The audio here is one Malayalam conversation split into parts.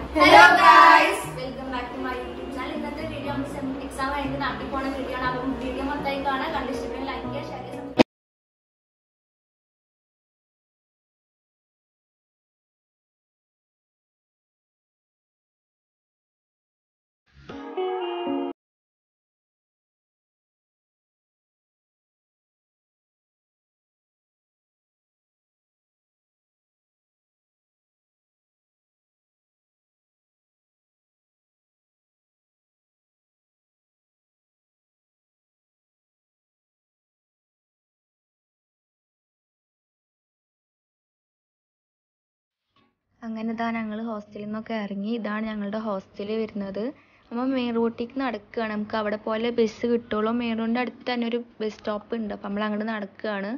hello guys welcome back to my YouTube channel ഇന്നത്തെ വീഡിയോ നമ്മൾ എക്സാം കഴിഞ്ഞ് നാട്ടിൽ പോണ വീഡിയോ ആണ് അപ്പം വീഡിയോ മൊത്തമായി കാണാൻ കണ്ടിഷ്ടപ്പെടുന്ന ലൈക്ക് ചെയ്യുക ഷെയർ ചെയ്യുക അങ്ങനെ ഇതാ ഞങ്ങൾ ഹോസ്റ്റലിൽ നിന്നൊക്കെ ഇറങ്ങി ഇതാണ് ഞങ്ങളുടെ ഹോസ്റ്റലിൽ വരുന്നത് നമ്മൾ മെയിൻ റോട്ടിലേക്ക് നടക്കുകയാണ് നമുക്ക് അവിടെ പോലെ ബസ് കിട്ടുള്ളൂ മെയിൻ റോഡിൻ്റെ അടുത്ത് തന്നെ ഒരു ബസ് സ്റ്റോപ്പ് ഉണ്ട് അപ്പം നമ്മൾ അങ്ങോട്ട് നടക്കുകയാണ്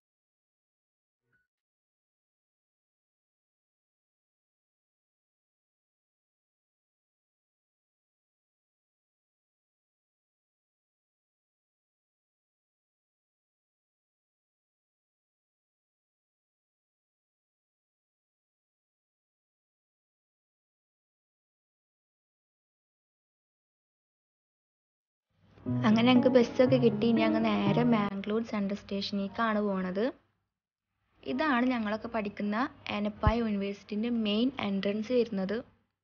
അങ്ങനെ ഞങ്ങൾക്ക് ബസ്സൊക്കെ കിട്ടി ഞങ്ങൾ നേരെ ബാംഗ്ലൂർ സെൻട്രൽ സ്റ്റേഷനിലേക്കാണ് പോണത് ഇതാണ് ഞങ്ങളൊക്കെ പഠിക്കുന്ന എനപ്പായ യൂണിവേഴ്സിറ്റിൻ്റെ മെയിൻ എൻട്രൻസ് വരുന്നത്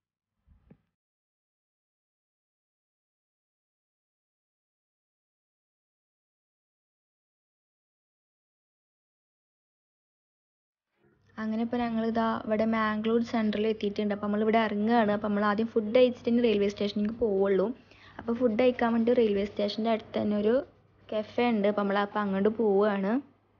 അങ്ങനെ ഇപ്പോൾ ഞങ്ങൾ ഇതാ ഇവിടെ മാംഗ്ലൂർ സെൻട്രലിൽ എത്തിയിട്ടുണ്ട് അപ്പോൾ നമ്മളിവിടെ ഇറങ്ങുകയാണ് അപ്പോൾ നമ്മൾ ആദ്യം ഫുഡ് കഴിച്ചിട്ട് തന്നെ റെയിൽവേ സ്റ്റേഷനിലേക്ക് പോവുള്ളൂ അപ്പോൾ ഫുഡ് കഴിക്കാൻ വേണ്ടി റെയിൽവേ സ്റ്റേഷൻ്റെ അടുത്ത് തന്നെ ഒരു കഫേ ഉണ്ട് അപ്പോൾ നമ്മൾ അപ്പോൾ അങ്ങോട്ട് പോവുകയാണ്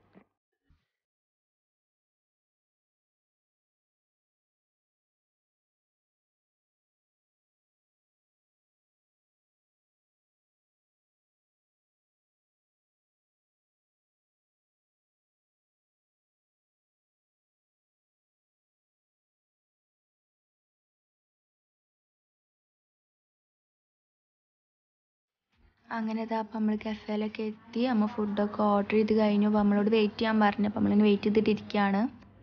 അങ്ങനെ ഇതാ അപ്പം നമ്മൾ കഫേയിലൊക്കെ എത്തി നമ്മൾ ഫുഡൊക്കെ ഓർഡർ ചെയ്ത് കഴിഞ്ഞു അപ്പോൾ നമ്മളോട് വെയിറ്റ് ചെയ്യാൻ പറഞ്ഞു അപ്പോൾ നമ്മളിങ്ങനെ വെയിറ്റ് ചെയ്തിട്ടിരിക്കുകയാണ്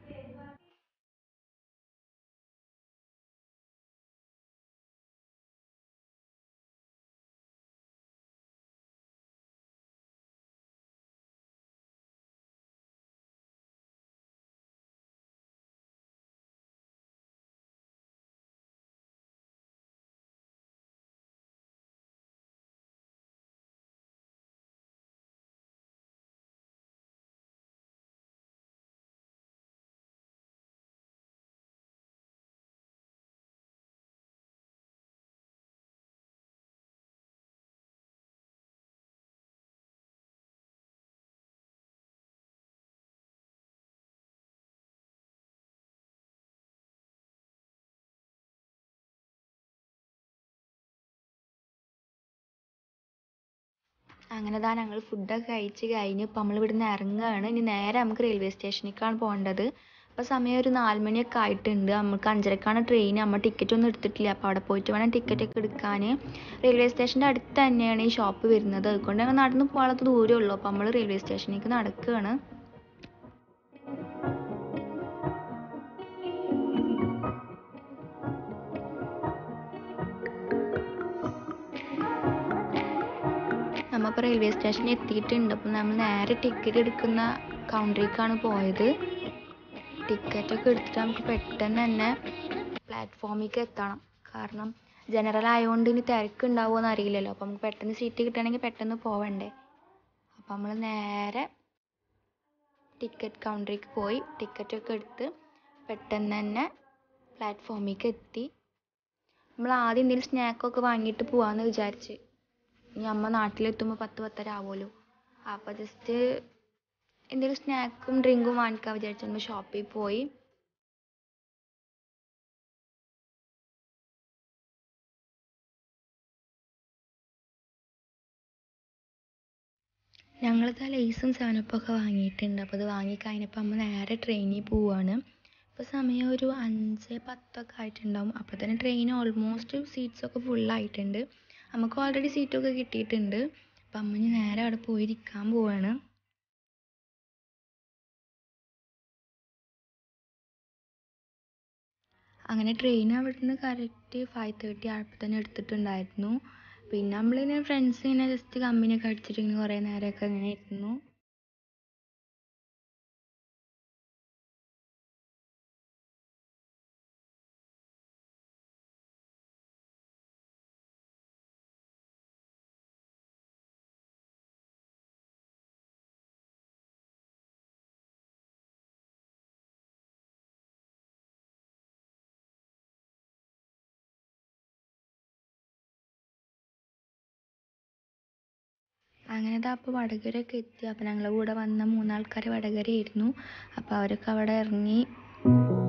അങ്ങനെ ദാ ഞങ്ങൾ ഫുഡൊക്കെ കഴിച്ച് കഴിഞ്ഞ് ഇപ്പം നമ്മൾ ഇവിടുന്ന് ഇറങ്ങുകയാണ് ഇനി നേരെ നമുക്ക് റെയിൽവേ സ്റ്റേഷനിലേക്കാണ് പോകേണ്ടത് അപ്പോൾ സമയം ഒരു നാല് മണിയൊക്കെ ആയിട്ടുണ്ട് നമുക്ക് അഞ്ചരക്കാണ് ട്രെയിൻ നമ്മൾ ടിക്കറ്റ് ഒന്നും എടുത്തിട്ടില്ല അപ്പോൾ അവിടെ പോയിട്ട് വേണം ടിക്കറ്റ് ഒക്കെ എടുക്കാൻ റെയിൽവേ സ്റ്റേഷൻ്റെ അടുത്ത് തന്നെയാണ് ഈ ഷോപ്പ് വരുന്നത് അതുകൊണ്ട് ഞങ്ങൾ നടന്ന് പോകാനുള്ള ദൂരമേ ഉള്ളൂ അപ്പോൾ നമ്മൾ റെയിൽവേ സ്റ്റേഷനിലേക്ക് നടക്കുകയാണ് നമ്മളിപ്പോൾ റെയിൽവേ സ്റ്റേഷനിൽ എത്തിയിട്ടുണ്ട് അപ്പോൾ നമ്മൾ നേരെ ടിക്കറ്റ് എടുക്കുന്ന കൗണ്ടറിലേക്കാണ് പോയത് ടിക്കറ്റൊക്കെ എടുത്തിട്ട് നമുക്ക് പെട്ടെന്ന് തന്നെ പ്ലാറ്റ്ഫോമിലേക്ക് എത്തണം കാരണം ജനറൽ ആയതുകൊണ്ട് ഇനി തിരക്കുണ്ടാവുമോ എന്ന് അറിയില്ലല്ലോ അപ്പോൾ നമുക്ക് പെട്ടെന്ന് സീറ്റ് കിട്ടണമെങ്കിൽ പെട്ടെന്ന് പോവണ്ടേ അപ്പോൾ നമ്മൾ നേരെ ടിക്കറ്റ് കൗണ്ടറിലേക്ക് പോയി ടിക്കറ്റൊക്കെ എടുത്ത് പെട്ടെന്ന് തന്നെ പ്ലാറ്റ്ഫോമിലേക്ക് എത്തി നമ്മൾ ആദ്യം എന്തെങ്കിലും സ്നാക്കൊക്കെ വാങ്ങിയിട്ട് പോവാമെന്ന് വിചാരിച്ച് ഇനി അമ്മ നാട്ടിലെത്തുമ്പോൾ പത്ത് പത്തര ആവുമല്ലോ അപ്പോൾ ജസ്റ്റ് എന്തെങ്കിലും സ്നാക്കും ഡ്രിങ്കും വാങ്ങിക്കാൻ വിചാരിച്ചു നമ്മൾ ഷോപ്പിൽ പോയി ഞങ്ങളിത് ലേസും സാധനപ്പൊക്കെ വാങ്ങിയിട്ടുണ്ട് അപ്പോൾ അത് വാങ്ങിക്കഴിഞ്ഞപ്പോൾ അമ്മ നേരെ ട്രെയിനിൽ പോവാണ് ഇപ്പോൾ സമയം ഒരു അഞ്ച് പത്തൊക്കെ ആയിട്ടുണ്ടാവും അപ്പോൾ തന്നെ ട്രെയിൻ ഓൾമോസ്റ്റ് സീറ്റ്സൊക്കെ ഫുള്ളായിട്ടുണ്ട് നമുക്ക് ഓൾറെഡി സീറ്റൊക്കെ കിട്ടിയിട്ടുണ്ട് അപ്പം അമ്മ ഇനി നേരെ അവിടെ പോയിരിക്കാൻ പോവാണ് അങ്ങനെ ട്രെയിൻ അവിടുന്ന് കറക്റ്റ് ഫൈവ് തേർട്ടി ആയപ്പോൾ തന്നെ എടുത്തിട്ടുണ്ടായിരുന്നു പിന്നെ നമ്മളിങ്ങനെ ഫ്രണ്ട്സ് ഇങ്ങനെ ജസ്റ്റ് കമ്പനിയൊക്കെ അടിച്ചിട്ട് ഇങ്ങനെ കുറേ നേരമൊക്കെ ഇങ്ങനെ ഇരുന്നു അങ്ങനെ ദാ അപ്പോൾ വടകരയൊക്കെ എത്തി അപ്പോൾ ഞങ്ങളുടെ കൂടെ വന്ന മൂന്നാൾക്കാർ വടകരയായിരുന്നു അപ്പോൾ അവരൊക്കെ അവിടെ ഇറങ്ങി